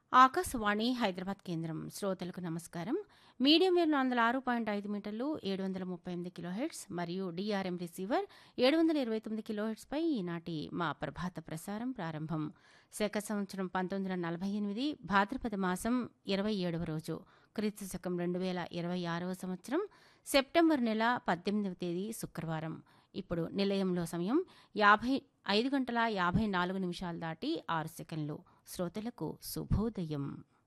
ఆకాశవాణి హైదరాబాద్ కేంద్రం శ్రోతలకు నమస్కారం మీడియం వేవ్ వందల ఆరు పాయింట్ ఐదు మీటర్లు ఏడు వందల ముప్పై ఎనిమిది కిలోహెట్స్ మరియు డిఆర్ఎం రిసీవర్ ఏడు వందల ఇరవై తొమ్మిది కిలోహెట్స్పై ఈనాటి మా ప్రభాత ప్రసారం ప్రారంభం శక సంవత్సరం పంతొమ్మిది వందల నలభై ఎనిమిది భాద్రపద మాసం ఇరవై ఏడవ రోజు క్రీస్తు శకం రెండు వేల ఇరవై ఆరవ సంవత్సరం సెప్టెంబర్ నెల పద్దెనిమిదవ తేదీ శుక్రవారం ఇప్పుడు నిలయంలో సమయం యాభై ఐదు గంటల యాభై నాలుగు నిమిషాలు దాటి ఆరు సెకండ్లు శ్రోతలకు శుభోదయం